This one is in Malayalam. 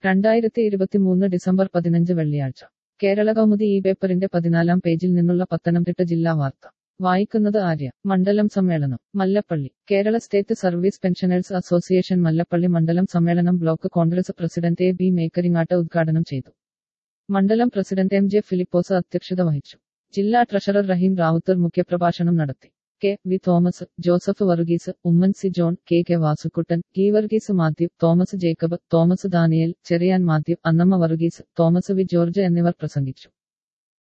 രണ്ടായിരത്തി ഇരുപത്തിമൂന്ന് ഡിസംബർ പതിനഞ്ച് വെള്ളിയാഴ്ച കേരള കൗമുദി ഈ പേപ്പറിന്റെ പതിനാലാം പേജിൽ നിന്നുള്ള പത്തനംതിട്ട ജില്ലാ വാർത്ത വായിക്കുന്നത് ആര്യ മണ്ഡലം സമ്മേളനം Mallappally Kerala state service pensioners association Mallappally മണ്ഡലം സമ്മേളനം block Congress president A B Mekkaringattu ഉദ്ഘാടനം ചെയ്തു മണ്ഡലം പ്രസിഡന്റ് എം ജെ ഫിലിപ്പോസ് അധ്യക്ഷത വഹിച്ചു ജില്ലാ ട്രഷറർ റഹീം റാവുത്തർ മുഖ്യപ്രഭാഷണം നടത്തി K V Thomas Joseph Varghese Oommen C John K K Vasukuttan Geevarghese Mathew Thomas Jacob Thomas Daniel Cherian Mathew Annamma Varghese Thomas V George എന്നിവർ പ്രസംഗിച്ചു